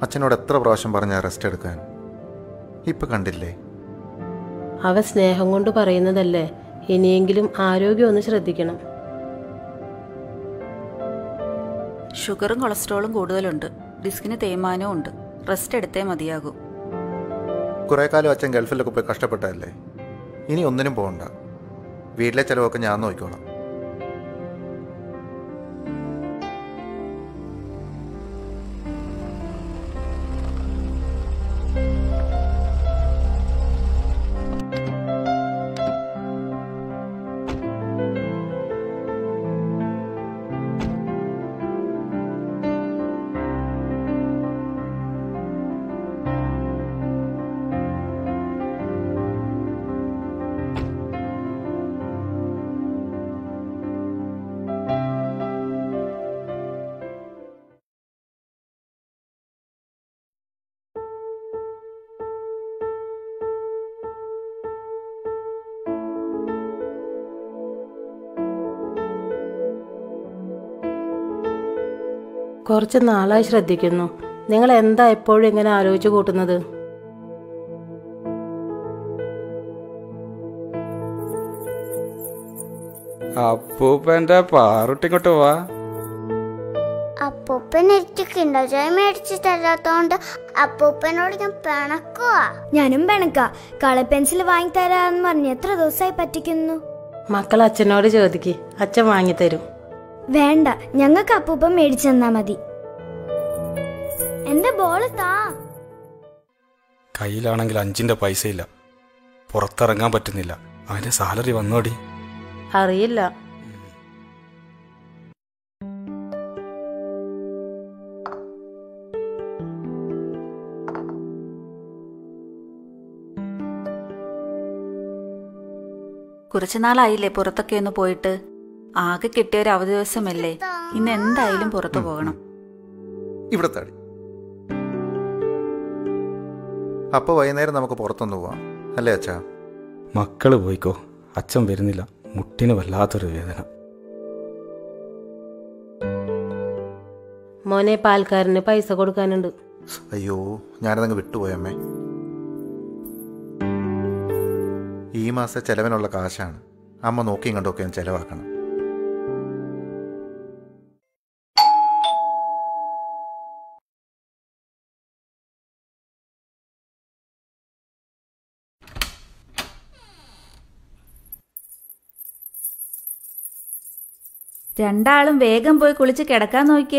അച്ഛനോട് എത്ര പ്രാവശ്യം പറഞ്ഞ റെസ്റ്റ് എടുക്കാൻ ഇപ്പൊ കണ്ടില്ലേ അവ സ്നേഹം കൊണ്ട് പറയുന്നതല്ലേ ഇനിയെങ്കിലും ആരോഗ്യം ഒന്ന് ശ്രദ്ധിക്കണം ഷുഗറും കൊളസ്ട്രോളും കൂടുതലുണ്ട് ഡിസ്കിന് തേയ്മാനവും ഉണ്ട് റെസ്റ്റ് എടുത്തേ മതിയാകൂ കുറേ കാലം അച്ഛൻ ഗൾഫിലൊക്കെ പോയി കഷ്ടപ്പെട്ടതല്ലേ ഇനി ഒന്നിനും പോകണ്ട വീട്ടിലെ ചിലവൊക്കെ ഞാൻ നോക്കിക്കോളാം കുറച്ച് നാളായി ശ്രദ്ധിക്കുന്നു നിങ്ങൾ എന്താ എപ്പോഴും ഇങ്ങനെ ആലോചിച്ച് കൂട്ടുന്നത് അപ്പൂപ്പന്റെ പാറുട്ടിങ്ങോട്ട് വാ അപ്പൂപ്പൻ എനിക്ക് കിണ്ടർ ജോയ് മേടിച്ച് തരാത്തോണ്ട് അപ്പൂപ്പനോട് ഞാൻ പിണക്കുവാ ഞാനും പിണക്ക കളർ പെൻസിൽ വാങ്ങി തരാന്ന് പറഞ്ഞ് എത്ര ദിവസമായി പറ്റിക്കുന്നു മക്കൾ അച്ഛനോട് ചോദിക്ക് അച്ഛൻ വാങ്ങിത്തരും വേണ്ട ഞങ്ങൾക്ക് അപ്പൂപ്പൻ മേടിച്ചു തന്നാ മതി എന്റെ ബോള് താ കയ്യിലാണെങ്കിൽ അഞ്ചിന്റെ പൈസ ഇല്ല പുറത്തിറങ്ങാൻ പറ്റുന്നില്ല അവന്റെ സാലറി വന്നോടി അറിയില്ല കുറച്ചു നാളായില്ലേ പുറത്തൊക്കെ ഒന്ന് പോയിട്ട് ആകെ കിട്ടിയ ഒരു അവധി ദിവസമല്ലേ ഇന്ന് എന്തായാലും പുറത്തു പോകണം ഇവിടെ തടി അപ്പോൾ വൈകുന്നേരം നമുക്ക് പുറത്തൊന്ന് പോവാം അല്ലേ അച്ഛാ മക്കള് പോയിക്കോ അച്ഛൻ വരുന്നില്ല മുട്ടിന് വല്ലാത്തൊരു വേദന മോനെ പാൽക്കാരന് പൈസ കൊടുക്കാനുണ്ട് അയ്യോ ഞാനതങ്ങ് വിട്ടുപോയമ്മേ ഈ മാസം ചെലവിനുള്ള കാശാണ് അമ്മ നോക്കിയും കണ്ടൊക്കെ ഒന്ന് ചെലവാക്കണം രണ്ടാളും വേഗം പോയി കുളിച്ച് കിടക്കാൻ നോക്കിയേ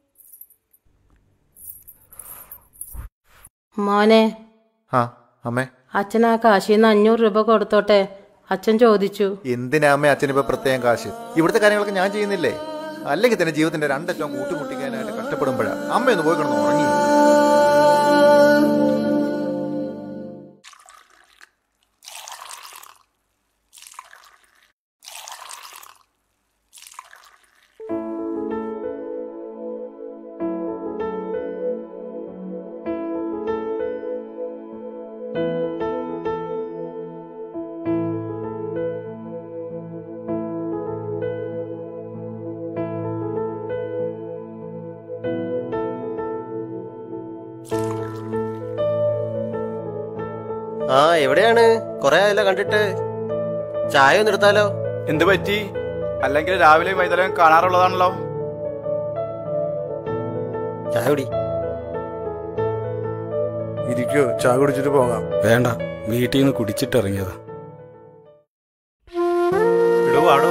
മോനെ ആ അമ്മേ അച്ഛൻ ആ കാശിൽ നിന്ന് അഞ്ഞൂറ് രൂപ കൊടുത്തോട്ടെ അച്ഛൻ ചോദിച്ചു എന്തിനാ അമ്മ അച്ഛനിപ്പോ പ്രത്യേകം കാശ് ഇവിടുത്തെ കാര്യങ്ങളൊക്കെ ഞാൻ ചെയ്യുന്നില്ലേ അല്ലെങ്കിൽ തന്നെ ജീവിതത്തിന്റെ രണ്ടറ്റവും കൂട്ടിമുട്ടിക്കാനായിട്ട് കഷ്ടപ്പെടുമ്പോഴാ അമ്മയൊന്ന് പോയി കിടന്ന് ഉറങ്ങി ആ എവിടെയാണ് കൊറേ ആയല്ലോ കണ്ടിട്ട് ചായ ഒന്ന് എടുത്താലോ എന്ത് പറ്റി അല്ലെങ്കിൽ രാവിലെ വൈകുന്നേരം കാണാറുള്ളതാണല്ലോ ചായ കുടി ഇരിക്കോ ചായ കുടിച്ചിട്ട് പോകാം വേണ്ട വീട്ടിൽ നിന്ന് കുടിച്ചിട്ട് ഇറങ്ങിയതാ ഇടുവാടോ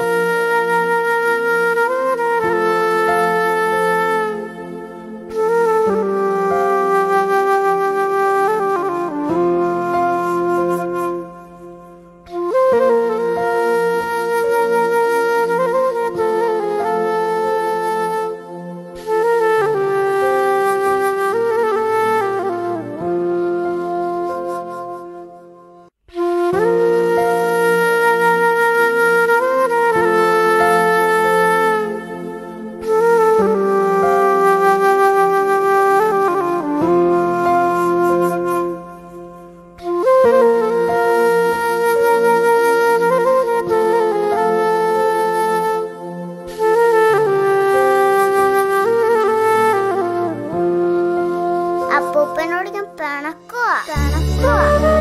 ആ അപ്പൂപ്പനോട് ഞാൻ പിണക്കുവാ പിണക്കുവാ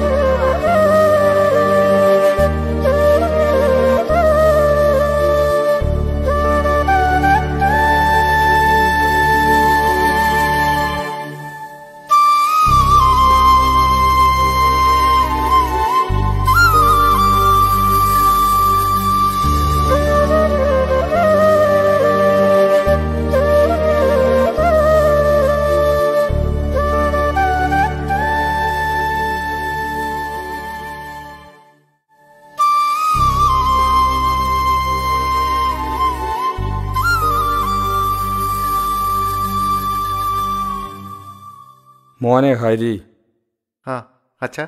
മോനെ ഹരി ആ അച്ഛാ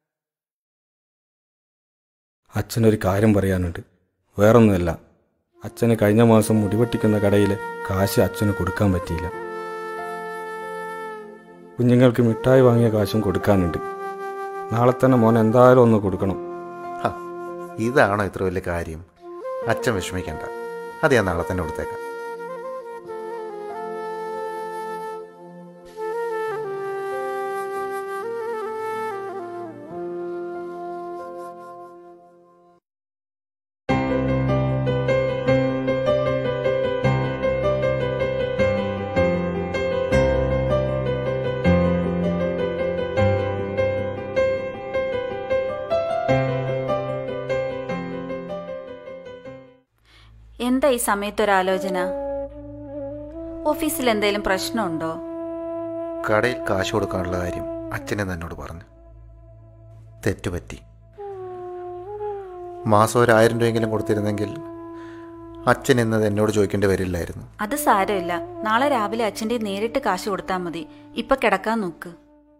അച്ഛനൊരു കാര്യം പറയാനുണ്ട് വേറൊന്നുമല്ല അച്ഛന് കഴിഞ്ഞ മാസം മുടിവെട്ടിക്കുന്ന കടയിൽ കാശ് അച്ഛന് കൊടുക്കാൻ പറ്റിയില്ല കുഞ്ഞുങ്ങൾക്ക് മിഠായി വാങ്ങിയ കാശും കൊടുക്കാനുണ്ട് നാളെ തന്നെ മോൻ എന്തായാലും ഒന്ന് കൊടുക്കണം ഹ, ഇതാണോ ഇത്ര വലിയ കാര്യം അച്ഛൻ വിഷമിക്കണ്ട അത് ഞാൻ നാളെ തന്നെ കൊടുത്തേക്കാം എന്താ ഈ സമയത്തൊരാലോചന ഓഫീസിൽ എന്തെങ്കിലും പ്രശ്നമുണ്ടോ കടയിൽ കാശ് കൊടുക്കാനുള്ള കാര്യം അച്ഛനെ എന്നോട് പറഞ്ഞു തെറ്റുപറ്റി മാസം ഒരു ആയിരം രൂപയെങ്കിലും കൊടുത്തിരുന്നെങ്കിൽ അച്ഛൻ എന്നത് എന്നോട് ചോദിക്കേണ്ടി വരില്ലായിരുന്നു അത് സാരമില്ല നാളെ രാവിലെ അച്ഛൻ്റെ നേരിട്ട് കാശ് കൊടുത്താൽ മതി ഇപ്പൊ കിടക്കാൻ നോക്ക്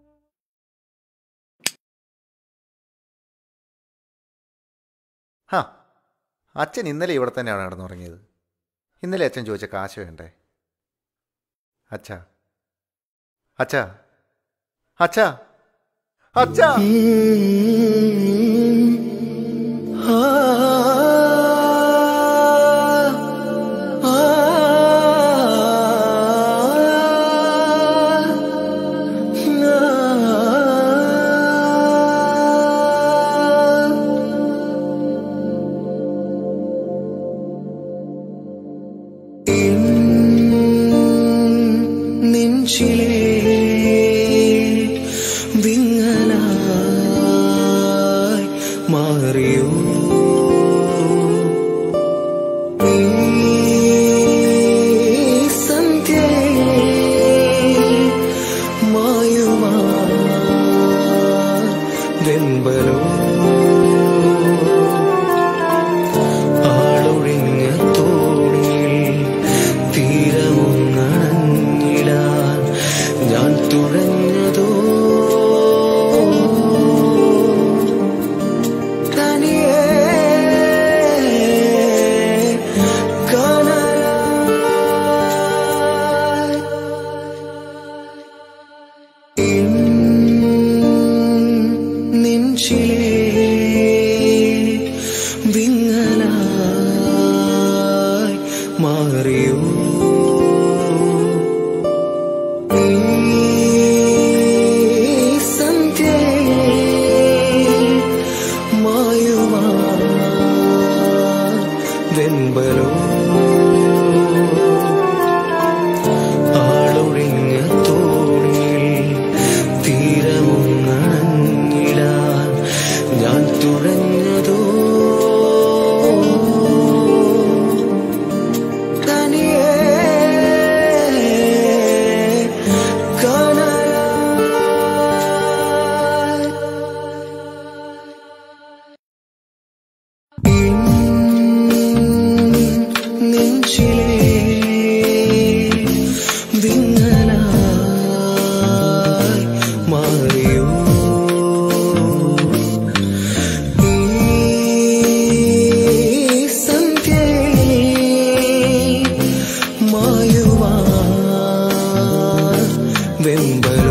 ഹാ അച്ഛൻ ഇന്നലെ ഇവിടെ തന്നെയാണ് കിടന്നുറങ്ങിയത് ഇന്നലെ അച്ഛൻ ചോദിച്ച കാശ് വേണ്ടേ അച്ഛാ അച്ഛാ അച്ഛാ അച്ഛാ നെഞ്ചിലേ വിങ്ങലായി മാറിയോ ഈ സന്ധ്യയിൽ മായുമാ വെമ്പലോ ആളൊഴിഞ്ഞ തോണിയിൽ തീരമൊന്നണഞ്ഞിടാൻ ഞാൻ തുഴഞ്ഞതോ തനിയേ കനലായി എൻ നെഞ്ചിലേ വിങ്ങലായി മാറിയോ ഈ സന്ധ്യയിൽ മായുമാ വെമ്പലോ ആളൊഴിഞ്ഞ തോണിയിൽ തീരമൊന്നണഞ്ഞിടാൻ ഞാൻ തുഴഞ്ഞതോ തനിയേ കനലായി എൻ നെഞ്ചിലേ വിങ്ങലായി മാറിയോ ഈ സന്ധ്യയിൽ മായുവാ വെമ്പലോ